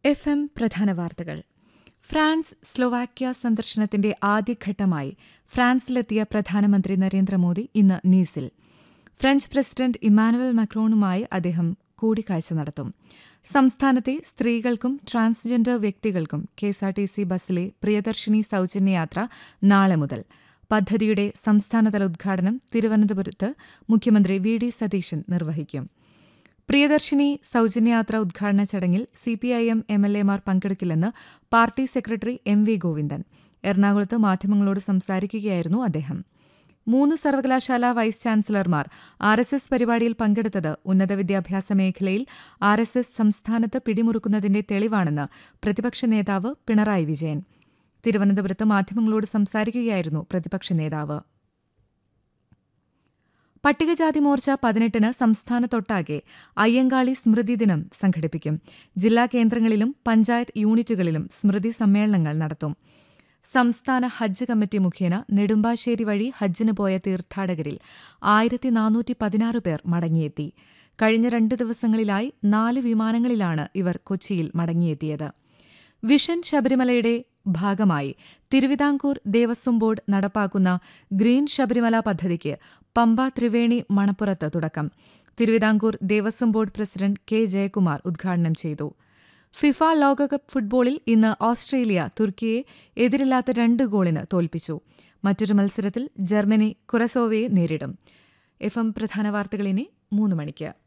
F M പ്രധാന വാർത്തകൾ France Slovakia സന്ദർശനത്തിന്റെ ആദ്യഘട്ടമായി ഫ്രാൻസിലെത്തിയ പ്രധാനമന്ത്രി നരേന്ദ്രമോദി ഇന്ന് നീസിൽ ഫ്രഞ്ച് പ്രസിഡന്റ് ഇമ്മാനുവൽ മക്രോണുമായി അദ്ദേഹം കൂടിക്കാഴ്ച നടത്തും സംസ്ഥാനത്തെ സ്ത്രീകൾക്കും ട്രാൻസ്ജെൻഡർ വ്യക്തികൾക്കും കെഎസ്ആർടിസി ബസ്സിലെ പ്രിയദർശിനി സൌജന്യയാത്ര നാളെ മുതൽ പദ്ധതിയുടെ സംസ്ഥാനതല ഉദ്ഘാടനം തിരുവനന്തപുരത്ത് മുഖ്യമന്ത്രി വി ഡി സതീശൻ നിർവഹിക്കും പ്രിയദർശിനി സൌജന്യയാത്ര ഉദ്ഘാടന ചടങ്ങിൽ സിപിഐഎം എംഎൽഎമാർ പങ്കെടുക്കില്ലെന്ന് party secretary M V Govindan എറണാകുളത്ത് മാധ്യമങ്ങളോട് സംസാരിക്കുകയായിരുന്നു അദ്ദേഹം മൂന്ന് സർവകലാശാല വൈസ് ചാൻസലർമാർ ആർ എസ് എസ് പരിപാടിയിൽ പങ്കെടുത്തത് ഉന്നത വിദ്യാഭ്യാസ മേഖലയിൽ ആർ എസ് എസ് സംസ്ഥാനത്ത് പിടിമുറുക്കുന്നതിന്റെ തെളിവാണെന്ന് പ്രതിപക്ഷ നേതാവ് പിണറായി വിജയൻ തിരുവനന്തപുരത്ത് മാധ്യമങ്ങളോട് സംസാരിക്കുകയായിരുന്നു പ്രതിപക്ഷ നേതാവ് പട്ടികജാതി മോർച്ച പതിനെട്ടിന് സംസ്ഥാനത്തൊട്ടാകെ അയ്യങ്കാളി സ്മൃതി ദിനം സംഘടിപ്പിക്കും ജില്ലാ കേന്ദ്രങ്ങളിലും പഞ്ചായത്ത് യൂണിറ്റുകളിലും സ്മൃതി സമ്മേളനങ്ങൾ നടത്തും സംസ്ഥാന ഹജ്ജ് കമ്മിറ്റി മുഖേന നെടുമ്പാശ്ശേരി വഴി ഹജ്ജിന് പോയ തീർത്ഥാടകരിൽ ആയിരത്തി നാനൂറ്റി പതിനാറ് പേർ മടങ്ങിയെത്തി കഴിഞ്ഞ രണ്ട് ദിവസങ്ങളിലായി നാല് വിമാനങ്ങളിലാണ് ഇവർ കൊച്ചിയിൽ മടങ്ങിയെത്തിയത് വിഷൻ ശബരിമലയുടെ ഭാഗമായി തിരുവിതാംകൂർ ദേവസ്വം ബോർഡ് നടപ്പാക്കുന്ന ഗ്രീൻ ശബരിമല പദ്ധതിക്ക് പമ്പ ത്രിവേണി മണപ്പുറത്ത് തുടക്കം Thiruvithamkoor Devaswom board president K Jayakumar ഉദ്ഘാടനം ചെയ്തു ഫിഫ ലോകകപ്പ് ഫുട്ബോളിൽ ഇന്ന് ഓസ്ട്രേലിയ തുർക്കിയെ എതിരില്ലാത്ത രണ്ട് ഗോളിന് തോൽപ്പിച്ചു മറ്റൊരു മത്സരത്തിൽ ജർമ്മനി കുറസോവയെ നേരിടും എഫ് എം പ്രധാന വാർത്തകളിനി മൂന്ന് മണിക്ക്